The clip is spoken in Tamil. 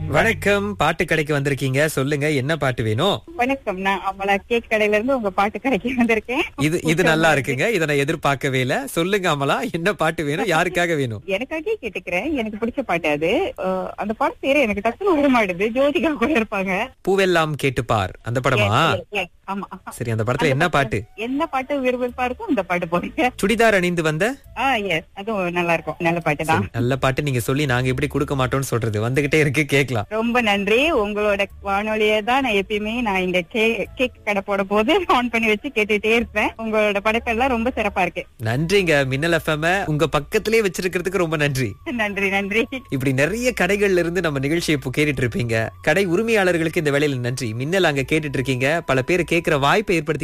வணக்கம் பாட்டு கடைக்கு வந்திருக்கீங்க சொல்லுங்க என்ன பாட்டு வேணும் வணக்கம் நான் அமலா கேக் கடையில இருந்து உங்க பாட்டு கடைக்கு வந்திருக்கேன் இது இது நல்லா இருக்குங்க இதை நான் எதிர்பார்க்கவே இல்ல சொல்லுங்க அமலா என்ன பாட்டு வேணும் யாருக்காக வேணும் எனக்காகவே கேட்டுக்கிறேன் எனக்கு பிடிச்ச பாட்டு அது அஹ், அந்த பாட்டு பேரு எனக்கு டக்குனு வர மாட்டுது ஜோதிகா கூட இருப்பாங்க பூவெல்லாம் கேட்டுப்பார் அந்த படமா Yes, yes, ஆமா சரி அந்த படத்துல என்ன பாட்டு என்ன பாட்டு விருப்பா இருக்கும் அந்த பாட்டு போடுங்க சுடிதார் அணிந்து வந்த ஆ எஸ் அதுவும் நல்லா இருக்கும் நல்ல பாட்டு தான் சரி, நல்ல பாட்டு நீங்க சொல்லி நாங்க எப்படி கொடுக்க மாட்டோம்னு சொல்றது வந்துகிட்டே இருக்கு கேக்கலாம் ரொம்ப நன்றி உங்களோட வானொலியை தான் நான் எப்பயுமே நான் இந்த கேக் கடை போட போது ஆன் பண்ணி வச்சு கேட்டுட்டே இருப்பேன் உங்களோட படக்கெல்லாம் ரொம்ப சிறப்பா இருக்கு நன்றிங்க மின்னல் எஃப்எம் உங்க பக்கத்திலே வச்சிருக்கிறதுக்கு ரொம்ப நன்றி நன்றி நன்றி இப்படி நிறைய கடைகள்ல இருந்து நம்ம நிகழ்ச்சியை இப்போ கேட்டுட்டு இருப்பீங்க கடை உரிமையாளர்களுக்கு இந்த வேலையில நன்றி மின்னல் அங்க கேட்டுட்டு இருக்கீங்க பல பேர் கேட்கிற வாய்ப்பை ஏற்படுத்தி